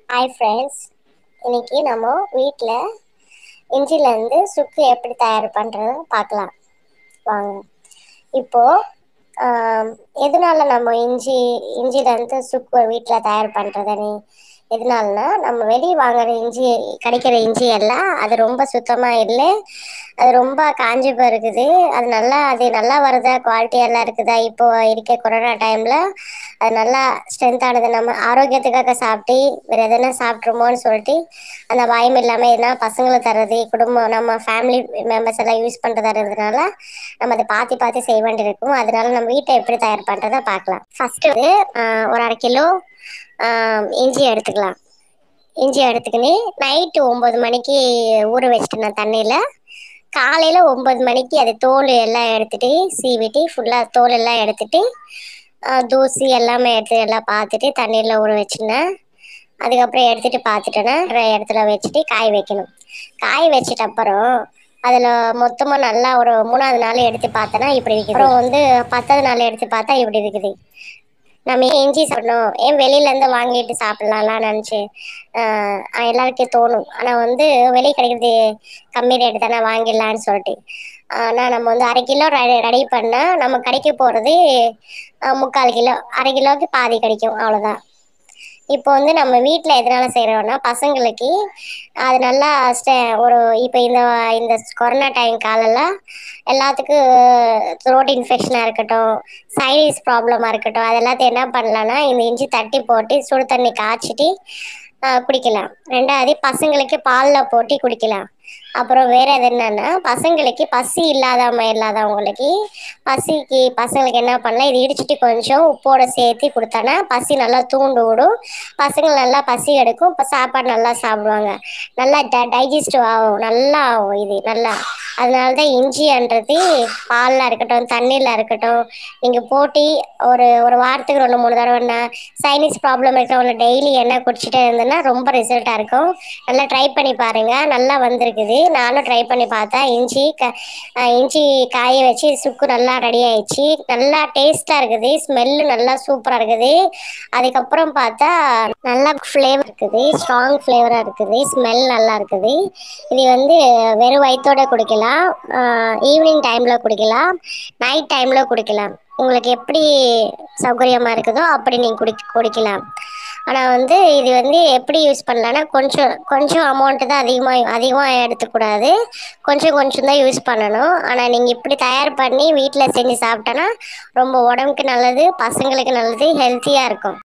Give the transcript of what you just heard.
hi friends இன்னைக்கு நம்ம வீட்டில் இஞ்சிலேருந்து சுக்கு எப்படி தயார் பண்ணுறதுன்னு பார்க்கலாம் வாங்க இப்போது ஆம், எதனால நம்ம இஞ்சி இஞ்சிலேருந்து சுக்கு வீட்டில் தயார் பண்ணுறதுன்னு எதனாலனா நம்ம வெளியே வாங்குற இஞ்சி கிடைக்கிற இஞ்சி எல்லாம் அது ரொம்ப சுத்தமாக இல்லை அது ரொம்ப காஞ்சி போயிருக்குது அது நல்லா அது நல்லா வருதா குவாலிட்டி எல்லாம் இருக்குதா இப்போ இருக்க கொரோனா டைமில் அது நல்லா ஸ்ட்ரென்த்தானது நம்ம ஆரோக்கியத்துக்காக சாப்பிட்டு வேறு எதனா சாப்பிட்ருமோன்னு சொல்லிட்டு அந்த பயம் இல்லாமல் எதனா பசங்களுக்கு தர்றது குடும்பம் நம்ம ஃபேமிலி மெம்பர்ஸ் எல்லாம் யூஸ் பண்ணுறதா இருந்ததுனால நம்ம அதை பார்த்து பார்த்து செய்ய வேண்டியிருக்கும் அதனால நம்ம வீட்டை எப்படி தயார் பண்ணுறதை பார்க்கலாம் ஃபஸ்ட்டு வந்து ஆஹ், ஒரு அரை கிலோ ஆஹ், இஞ்சி எடுத்துக்கலாம் இஞ்சி எடுத்துக்கின்னு நைட்டு ஒம்பது மணிக்கு ஊற வச்சுட்டு நான் தண்ணியில் காலையில் ஒம்பது மணிக்கு அது தோல் எல்லாம் எடுத்துட்டு சீவிட்டு ஃபுல்லாக தோல் எல்லாம் எடுத்துட்டு ஆஹ், தூசி எல்லாமே எடுத்து எல்லாம் பார்த்துட்டு தண்ணீரில் ஊற வச்சுருந்தேன் அதுக்கப்புறம் எடுத்துட்டு பார்த்துட்டேன்னா ஒரு இடத்துல வச்சுட்டு காய வைக்கணும் காய வச்சிட்ட அப்புறம் அதில் மொத்தமாக நல்லா ஒரு மூணாவது நாள் எடுத்து பார்த்தேன்னா இப்படி இருக்குது அப்புறம் வந்து பத்தாவது நாள் எடுத்து பார்த்தா இப்படி இருக்குது நம்ம ஏன் இஞ்சி சாப்பிடணும் ஏன் வெளியிலேருந்து வாங்கிட்டு சாப்பிட்லாம்லாம் நினச்சி எல்லாருக்கும் தோணும் ஆனால் வந்து வெளியே கிடைக்கிறது கம்மி ரேட்டு தானே வாங்கிடலான்னு சொல்லிட்டு ஆனால் நம்ம வந்து அரை கிலோ ரெடி ரெடி பண்ணால் நம்ம கிடைக்க போகிறது முக்கால் கிலோ அரை கிலோவுக்கு பாதி கிடைக்கும் அவ்வளோதான் இப்போ வந்து நம்ம வீட்டில் எதனால செய்கிறோன்னா பசங்களுக்கு அது நல்லா ஸ்டே ஒரு இப்போ இந்த இந்த கொரோனா டைம் காலெல்லாம் எல்லாத்துக்கும் த்ரோட் இன்ஃபெக்ஷனாக இருக்கட்டும் சைனஸ் ப்ராப்ளமாக இருக்கட்டும் அது எல்லாத்தையும் என்ன பண்ணலான்னா இந்த இஞ்சி தட்டி போட்டு சுடு தண்ணி காய்ச்சிட்டு ஆஹ், குடிக்கலாம் ரெண்டாவது பசங்களுக்கு பாலில் போட்டு குடிக்கலாம் அப்புறம் வேற எது என்னன்னா பசங்களுக்கு பசி இல்லாதவங்க இல்லாதவங்களுக்கு பசிக்கு பசங்களுக்கு என்ன பண்ணலாம் இது இடிச்சிட்டு கொஞ்சம் உப்போட சேர்த்து கொடுத்தோன்னா பசி நல்லா தூண்டு விடும் பசங்க நல்லா பசி எடுக்கும் இப்போ சாப்பாடு நல்லா சாப்பிடுவாங்க நல்லா ட டைஜஸ்டிவ் ஆகும் நல்லா ஆகும் இது நல்லா அதனால தான் இஞ்சின்றது பாலில் இருக்கட்டும் தண்ணியில் இருக்கட்டும் நீங்கள் போட்டு ஒரு ஒரு வாரத்துக்கு ரெண்டு மூணு தடவை என்ன சைனஸ் ப்ராப்ளம் இருக்கிறவங்க டெய்லி எண்ணெய் குடிச்சிட்டே இருந்தேன்னா ரொம்ப ரிசல்ட்டாக இருக்கும் நல்லா ட்ரை பண்ணி பாருங்கள் நல்லா வந்திருக்குது நானும் ட்ரை பண்ணி பார்த்தேன் இஞ்சி க அஹ் இஞ்சி காய வச்சு சுக்கு நல்லா ரெடி ஆயிடுச்சு நல்லா டேஸ்ட்டாக இருக்குது ஸ்மெல்லு நல்லா சூப்பராக இருக்குது அதுக்கப்புறம் பார்த்தா நல்லா ஃப்ளேவர் இருக்குது ஸ்ட்ராங் ஃப்ளேவராக இருக்குது ஸ்மெல் நல்லா இருக்குது இது வந்து வெறும் வயிற்றோட குடிக்கலாம் ஈவினிங் டைமில் குடிக்கலாம் நைட் டைமில் குடிக்கலாம் உங்களுக்கு எப்படி சௌகரியமாக இருக்குதோ அப்படி நீங்கள் குடி குடிக்கலாம் ஆனால் வந்து இது வந்து எப்படி யூஸ் பண்ணலான்னா கொஞ்சம் கொஞ்சம் அமௌண்ட்டு தான் அதிகமாக அதிகமாக எடுத்துக்கூடாது கொஞ்சம் கொஞ்சம் தான் யூஸ் பண்ணணும் ஆனால் நீங்கள் இப்படி தயார் பண்ணி வீட்டில் செஞ்சு சாப்பிட்டோன்னா ரொம்ப உடம்புக்கு நல்லது பசங்களுக்கு நல்லது ஹெல்த்தியாக இருக்கும்